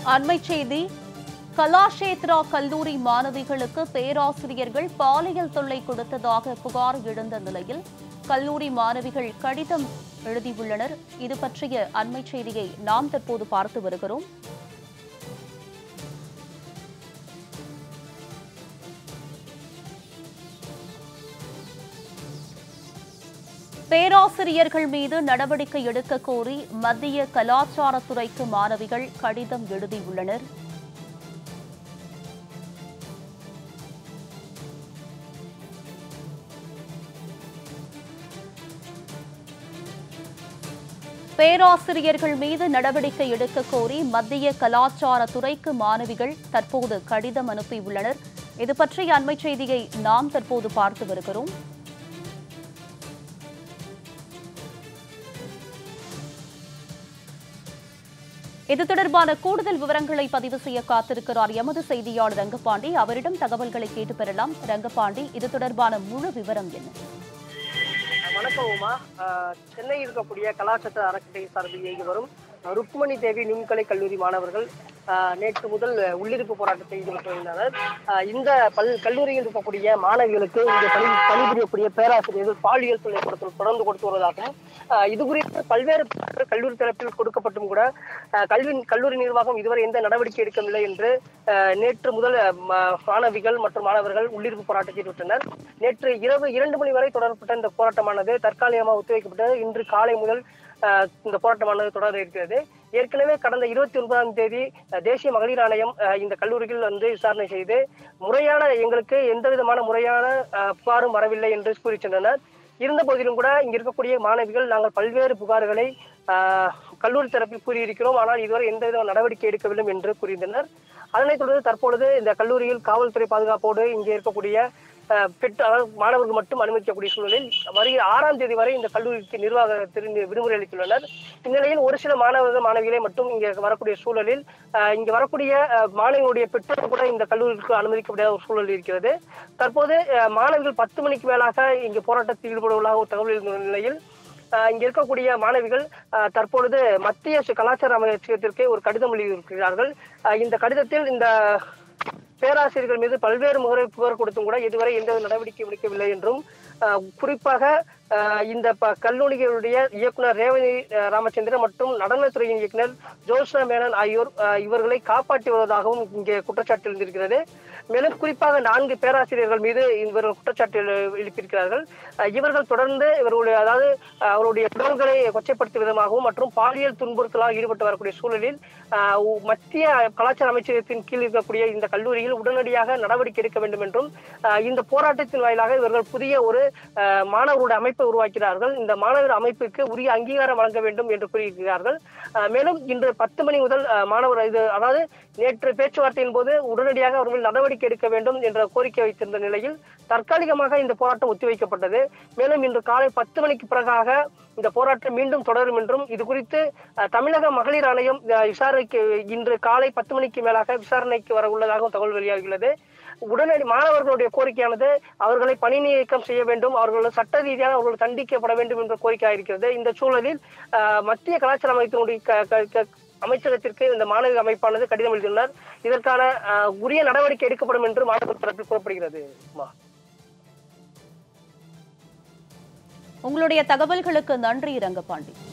அண்மை செய்தி கலாஷேத்ரா கல்லூரி மாணவிகளுக்கு பேராசிரியர்கள் பாலியல் தொல்லை கொடுத்ததாக புகார் எழுந்த நிலையில் கல்லூரி மாணவிகள் கடிதம் எழுதியுள்ளனர் இது பற்றிய அண்மை செய்தியை நாம் தற்போது பார்த்து வருகிறோம் பேராசிரியர்கள் மீது நடவடிக்கை எடுக்க கோரி மத்திய கலாச்சாரத்துறைக்கு மாணவிகள் கடிதம் எழுதியுள்ளனர் பேராசிரியர்கள் மீது நடவடிக்கை எடுக்க கோரி மத்திய கலாச்சாரத்துறைக்கு மாணவிகள் தற்போது கடிதம் அனுப்பியுள்ளனர் இது பற்றிய அண்மை செய்தியை நாம் தற்போது பார்த்து வருகிறோம் இது தொடர்பான கூடுதல் விவரங்களை பதிவு செய்ய காத்திருக்கிறார் எமது செய்தியாளர் ரங்கபாண்டி அவரிடம் தகவல்களை கேட்டு பெறலாம் ரங்கபாண்டி இது தொடர்பான முழு விவரம் என்ன வணக்கம் உமா ஆஹ் சென்னை இருக்கக்கூடிய கலாச்சார அறக்கட்டளை சார்பில் இயங்கி வரும் ருக்மணி தேவி நுண்கலை கல்லூரி மாணவர்கள் ஆஹ் நேற்று முதல் உள்ளிருப்பு போராட்டத்தை ஈடுபட்டு வருகின்றனர் ஆஹ் இந்த பல் கல்லூரியில் இருக்கக்கூடிய மாணவிகளுக்கு இங்கு பணி பணிபுரியக்கூடிய பேராசிரியர்கள் பாலியல் தொல்லை கொடுத்து தொடர்ந்து கொடுத்து வருவதாகவும் ஆஹ் இது குறித்து பல்வேறு கல்லூரி தரப்பில் கொடுக்கப்பட்டும் கூட ஆஹ் கல்வி கல்லூரி நிர்வாகம் இதுவரை எந்த நடவடிக்கை எடுக்கவில்லை என்று ஆஹ் நேற்று முதல் ம- மாணவிகள் மற்றும் மாணவர்கள் உள்ளிருப்பு போராட்டத்தில் ஈடுபட்டனர் நேற்று இரவு இரண்டு மணி வரை தொடரப்பட்ட இந்த போராட்டமானது தற்காலிகமாக ஒத்திவைக்கப்பட்டது இன்று காலை முதல் ஆஹ் இந்த போராட்டமானது தொடர இருக்கிறது ஏற்கனவே கடந்த இருபத்தி ஒன்பதாம் தேதி அஹ், தேசிய மகளிர் ஆணையம் அஹ், இந்த கல்லூரியில் வந்து விசாரணை செய்து முறையான எங்களுக்கு எந்த விதமான முறையான அஹ், புகாரும் வரவில்லை என்று கூறி சென்றனர் இருந்த போதிலும் கூட இங்க இருக்கக்கூடிய மாணவிகள் நாங்கள் பல்வேறு புகார்களை ஆஹ், கல்லூரி தரப்பில் கூறியிருக்கிறோம் ஆனால் இதுவரை எந்த வித நடவடிக்கை எடுக்கவில்லை என்று கூறியிருந்தனர் அதனைத் தொடர்ந்து தற்பொழுது இந்த கல்லூரியில் காவல்துறை பாதுகாப்போடு இங்கே இருக்கக்கூடிய அஹ், பெற்று அதாவது மாணவர்கள் மட்டும் அனுமதிக்கக்கூடிய சூழலில் வருகிற ஆறாம் தேதி வரை இந்த கல்லூரிக்கு நிர்வாகத்தில் விடுமுறை அளித்துள்ளனர் இந்நிலையில் ஒரு சில மாணவர்கள் மாணவிகளை மட்டும் இங்கே வரக்கூடிய சூழலில் அஹ், இங்கே வரக்கூடிய அஹ், மாணவிகளுடைய பெற்றோர் கூட இந்த கல்லூரிக்கு அனுமதிக்க முடியாத ஒரு சூழல் இருக்கிறது தற்போது அஹ், மாணவிகள் பத்து மணிக்கு மேலாக இங்கே போராட்டத்தில் ஈடுபடுவதாக ஒரு தகவல் இருந்த நிலையில் அஹ், இங்க இருக்கக்கூடிய மாணவிகள் அஹ், தற்பொழுது மத்திய சு- கலாச்சார அமைச்சகத்திற்கு ஒரு கடிதம் எழுதியிருக்கிறார்கள் அஹ், இந்த கடிதத்தில் இந்த பேராசிரியர்கள் மீது பல்வேறு முறை புகார் கொடுத்தும் கூட இதுவரை எந்த நடவடிக்கை எடுக்கவில்லை என்றும் அஹ், குறிப்பாக அஹ், இந்த ப- கல்லூரிகளுடைய இயக்குனர் ரேவதி அஹ், ராமச்சந்திரன் மற்றும் நடனத்துறையின் இயக்குனர் ஜோஷ்னா மேனன் ஆகியோர் அஹ், இவர்களை காப்பாற்றி வருவதாகவும் இங்கே குற்றச்சாட்டு எழுந்திருக்கிறது மேலும் குறிப்பாக நான்கு பேராசிரியர்கள் மீது இவர்கள் குற்றச்சாட்டு எழு- எழுப்பியிருக்கிறார்கள் அஹ், இவர்கள் தொடர்ந்து இவர்களுடைய அதாவது அஹ், அவருடைய உடல்களை கொச்சைப்படுத்தும் விதமாகவும் மற்றும் பாலியல் துன்புறுத்தலாக ஈடுபட்டு வரக்கூடிய சூழலில் அஹ், உ- மத்திய கலாச்சார அமைச்சகத்தின் கீழ் இருக்கக்கூடிய இந்த கல்லூரியில் உடனடியாக நடவடிக்கை எடுக்க வேண்டும் என்றும் அஹ், இந்த போராட்டத்தின் வாயிலாக இவர்கள் புதிய ஒரு அஹ், மாணவருடைய அமைப்பை உருவாக்கிறார்கள் இந்த மாணவர் அமைப்புக்கு உரிய அங்கீகாரம் வழங்க வேண்டும் என்று கூறியிருக்கிறார்கள் அஹ், மேலும் இன்று பத்து மணி முதல் அஹ், மாணவர் இது அதாவது நேற்று பேச்சுவார்த்தையின் போது உடனடியாக அவர்கள் நடவடிக்கை எடுக்க வேண்டும் என்ற கோரிக்கை வைத்திருந்த நிலையில் தற்காலிகமாக இந்த போராட்டம் ஒத்திவைக்கப்பட்டது மேலும் இன்று காலை பத்து மணிக்கு பிறகாக இந்த போராட்டம் மீண்டும் தொடரும் என்றும் இது குறித்து அஹ், தமிழக மகளிர் ஆணையம் அஹ், விசாரணைக்கு இன்று காலை பத்து மணிக்கு மேலாக விசாரணைக்கு வர உள்ளதாகவும் தகவல் வெளியாகியுள்ளது உடனடி மாணவர்களுடைய கோரிக்கையானது அவர்களை பணி நீக்கம் செய்ய வேண்டும் அவர்கள் சட்ட ரீதியாக அவர்கள் தண்டிக்கப்பட வேண்டும் என்ற கோரிக்கை இருக்கிறது இந்த சூழலில் அஹ், மத்திய கலாச்சார அமைப்பினுடைய க- க- க- அமைச்சகத்திற்கு இந்த மாணவி அமைப்பானது கடிதம் எழுதியுள்ளனர் இதற்கான அஹ், உரிய நடவடிக்கை எடுக்கப்படும் என்று மாணவர் தரப்பில் கூறப்படுகிறது உமா. உங்களுடைய தகவல்களுக்கு நன்றி ரங்கபாண்டி